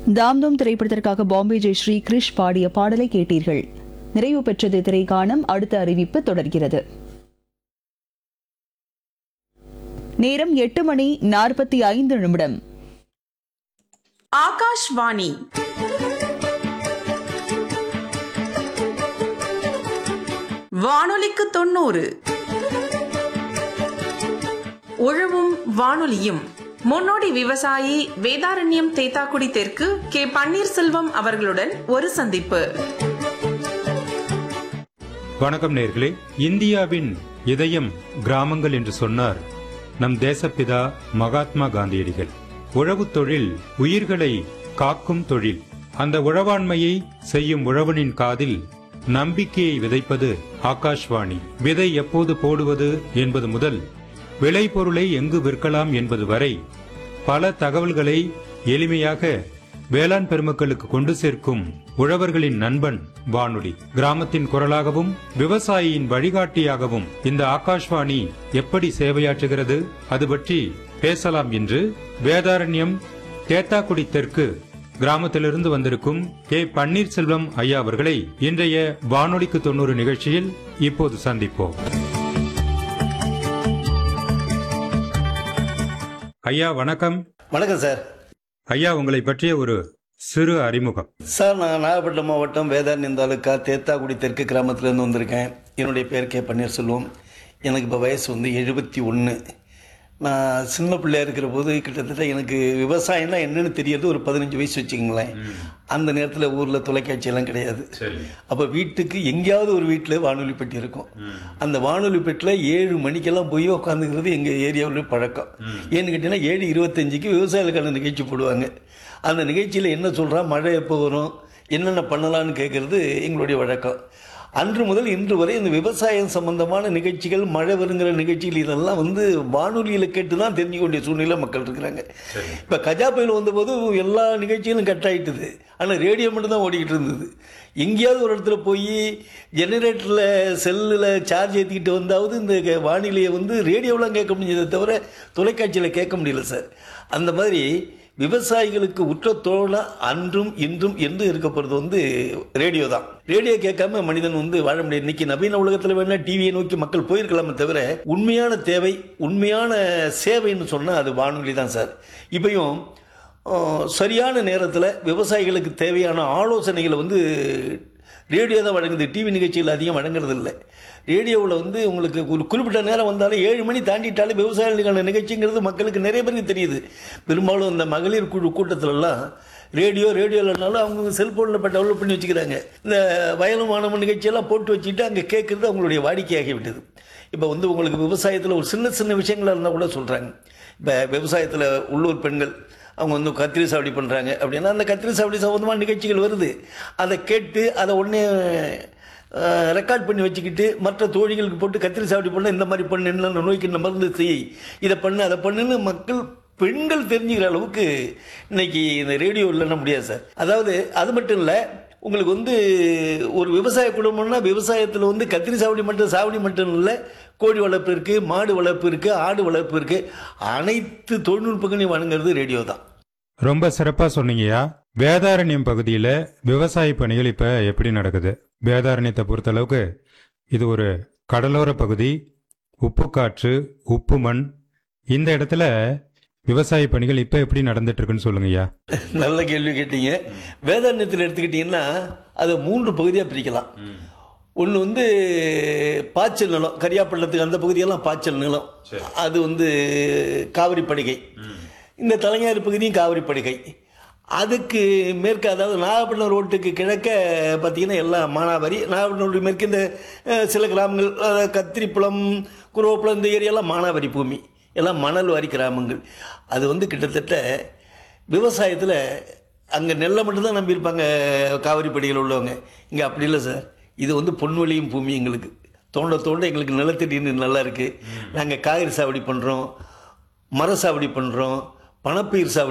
தாம்தோம் திரைப்படத்திற்காக பாம்பே ஜெயஸ்ரீ கிரிஷ் பாடிய பாடலை கேட்டீர்கள் நிறைவு பெற்றது திரைக்காணம் அடுத்த அறிவிப்பு தொடர்கிறது நேரம் எட்டு மணி நாற்பத்தி ஐந்து நிமிடம் ஆகாஷ்வாணி வானொலிக்கு தொண்ணூறு உழவும் வானொலியும் முன்னோடி விவசாயி வேதாரண்யம் தேத்தாக்குடி தெற்கு கே பன்னீர்செல்வம் அவர்களுடன் ஒரு சந்திப்பு வணக்கம் நேர்களே இந்தியாவின் இதயம் கிராமங்கள் என்று சொன்னார் நம் தேசப்பிதா மகாத்மா காந்தியடிகள் உழவுத் தொழில் உயிர்களை காக்கும் தொழில் அந்த உழவாண்மையை செய்யும் உழவனின் காதில் நம்பிக்கையை விதைப்பது ஆகாஷ்வாணி விதை எப்போது போடுவது என்பது முதல் விளைபொருளை எங்கு விற்கலாம் என்பது வரை பல தகவல்களை எளிமையாக வேளாண் பெருமக்களுக்கு கொண்டு சேர்க்கும் உழவர்களின் நண்பன் வானொலி கிராமத்தின் குரலாகவும் விவசாயியின் வழிகாட்டியாகவும் இந்த ஆகாஷ்வாணி எப்படி சேவையாற்றுகிறது அது பற்றி பேசலாம் என்று வேதாரண்யம் தேத்தாக்குடி தெற்கு கிராமத்திலிருந்து வந்திருக்கும் கே பன்னீர்செல்வம் ஐயா அவர்களை இன்றைய வானொலிக்கு தொண்ணூறு நிகழ்ச்சியில் இப்போது சந்திப்போம் ஐயா வணக்கம் வணக்கம் சார் ஐயா உங்களை பற்றிய ஒரு சிறு அறிமுகம் சார் நான் நாகப்பட்டினம் மாவட்டம் வேதாரண்யம் தாலுக்கா தேத்தாக்குடி தெற்கு கிராமத்துலேருந்து வந்திருக்கேன் என்னுடைய பேர் கே பன்னீர்செல்வம் எனக்கு இப்போ வயசு வந்து எழுபத்தி ஒன்று நான் சின்ன பிள்ளையா இருக்கிற போது கிட்டத்தட்ட எனக்கு விவசாயம்னா என்னன்னு தெரியறது ஒரு பதினஞ்சு வயசு வச்சுக்கங்களேன் அந்த நேரத்தில் ஊரில் தொலைக்காட்சி எல்லாம் கிடையாது அப்போ வீட்டுக்கு எங்கேயாவது ஒரு வீட்டில் வானொலி பெட்டி இருக்கும் அந்த வானொலி பெட்டியில் ஏழு மணிக்கெல்லாம் போய் உட்காந்துக்கிறது எங்கள் ஏரியாவில் பழக்கம் ஏன்னு கேட்டிங்கன்னா ஏழு இருபத்தஞ்சுக்கு விவசாயிகளுக்கான நிகழ்ச்சி போடுவாங்க அந்த நிகழ்ச்சியில் என்ன சொல்கிறா மழை எப்போ வரும் என்னென்ன பண்ணலாம்னு கேட்குறது எங்களுடைய வழக்கம் அன்று முதல் இன்று வரை இந்த விவசாயம் சம்பந்தமான நிகழ்ச்சிகள் மழை வருங்கிற நிகழ்ச்சிகள் இதெல்லாம் வந்து வானொலியில் கேட்டு தான் தெரிஞ்சுக்க வேண்டிய சூழ்நிலை மக்கள் இருக்கிறாங்க இப்போ கஜா புயல் வந்தபோது எல்லா நிகழ்ச்சிகளும் கட் ஆயிட்டுது ஆனால் ரேடியோ மட்டும் தான் ஓடிக்கிட்டு இருந்தது எங்கேயாவது ஒரு இடத்துல போய் ஜெனரேட்டரில் செல்லில் சார்ஜ் ஏற்றிக்கிட்டு வந்தாவது இந்த க- வானிலையை வந்து ரேடியோவில் கேட்க முடிஞ்சதை தவிர தொலைக்காட்சியில் கேட்க முடியல சார் அந்த மாதிரி விவசாயிகளுக்கு உற்ற தோழா அன்றும் இன்றும் என்று இருக்க போகிறது வந்து ரேடியோ தான் ரேடியோ கேட்காம மனிதன் வந்து வாழ முடியாது இன்னைக்கு நவீன உலகத்தில் வேணா டிவியை நோக்கி மக்கள் போயிருக்கலாமே தவிர உண்மையான தேவை உண்மையான சேவைன்னு சொன்னால் அது வானொலி தான் சார் இப்பயும் அஹ், சரியான நேரத்தில் விவசாயிகளுக்கு தேவையான ஆலோசனைகளை வந்து ரேடியோ தான் வழங்குது டிவி நிகழ்ச்சிகள் அதிகம் வழங்குறது இல்லை ரேடியோவில் வந்து உங்களுக்கு ஒரு குறிப்பிட்ட நேரம் வந்தாலும் ஏழு மணி தாண்டிட்டாலே விவசாயிகளுக்கான நிகழ்ச்சிங்கிறது மக்களுக்கு நிறைய பேருக்கு தெரியுது பெரும்பாலும் இந்த மகளிர் குழு கூட்டத்திலலாம் ரேடியோ ரேடியோ இல்லைனாலும் அவங்க செல்ஃபோனில் இப்போ டெவலப் பண்ணி வச்சுக்கிறாங்க இந்த வயலும் மாணவன் நிகழ்ச்சியெல்லாம் போட்டு வச்சுட்டு அங்கே கேட்குறது அவங்களுடைய வாடிக்கையாகி விட்டது இப்போ வந்து உங்களுக்கு விவசாயத்தில் ஒரு சின்ன சின்ன விஷயங்களாக இருந்தால் கூட சொல்கிறாங்க இப்போ விவசாயத்தில் உள்ளூர் பெண்கள் அவங்க வந்து கத்திரி சாவடி பண்ணுறாங்க அப்படின்னா அந்த கத்திரி சாவடி சம்மந்தமான நிகழ்ச்சிகள் வருது அதை கேட்டு அதை உடனே ரெக்கார்ட் பண்ணி வச்சுக்கிட்டு மற்ற தோழிகளுக்கு போட்டு கத்திரி சாவடி பண்ண இந்த மாதிரி பண்ணு என்ன நோய்க்கு இந்த மருந்து செய் இதை பண்ணு அதை பண்ணுன்னு மக்கள் பெண்கள் தெரிஞ்சுக்கிற அளவுக்கு இன்னைக்கு இந்த ரேடியோ இல்லைன்னா முடியாது சார் அதாவது அது மட்டும் இல்லை உங்களுக்கு வந்து ஒரு விவசாய குடும்பம்னா விவசாயத்தில் வந்து கத்திரி சாவடி மட்டும் சாவடி மட்டும் இல்லை கோழி வளர்ப்பு இருக்குது மாடு வளர்ப்பு இருக்குது ஆடு வளர்ப்பு இருக்குது அனைத்து தொழில்நுட்பங்களையும் வழங்குறது ரேடியோ தான் ரொம்ப சிறப்பா சொன்னீங்கய்யா வேதாரண்யம் பகுதியில விவசாய பணிகள் இப்ப எப்படி நடக்குது வேதாரண்யத்தை பொறுத்தளவுக்கு இது ஒரு கடலோர பகுதி உப்பு காற்று உப்பு மண் இந்த இடத்துல விவசாய பணிகள் இப்ப எப்படி நடந்துட்டு இருக்குன்னு சொல்லுங்கய்யா நல்ல கேள்வி கேட்டீங்க வேதாரண்யத்தில் எடுத்துக்கிட்டிங்கன்னா அதை மூன்று பகுதியாக பிரிக்கலாம் ஒன்று வந்து பாய்ச்சல் நிலம் கரியாப்பள்ளத்துக்கு அந்த பகுதியெல்லாம் பாய்ச்சல் நிலம் அது வந்து காவிரி படுகை இந்த தலைஞாறு பகுதியும் காவிரி படுகை அதுக்கு மேற்கு அதாவது நாகப்பட்டினம் ரோட்டுக்கு கிழக்க பார்த்தீங்கன்னா எல்லாம் மானாவாரி நாகப்பட்டினம் ரோட்டுக்கு மேற்கு இந்த அஹ், சில கிராமங்கள் அதாவது கத்திரிப்புலம் குரோப்புலம் இந்த ஏரியாலாம் மானாவாரி பூமி எல்லாம் மணல் வாரி கிராமங்கள் அது வந்து கிட்டத்தட்ட விவசாயத்தில் அங்கே நெல்லை மட்டும்தான் நம்பியிருப்பாங்க காவிரி படிகள் உள்ளவங்க இங்கே அப்படி இல்லை சார் இது வந்து பொன்வெளியும் பூமி எங்களுக்கு தோண்ட தோண்ட எங்களுக்கு நிலத்தடி நீர் நல்லா இருக்குது நாங்கள் காய்கறி சாவடி பண்ணுறோம் மர சாவடி பண்ணுறோம் பணப்பயிர் சாவடி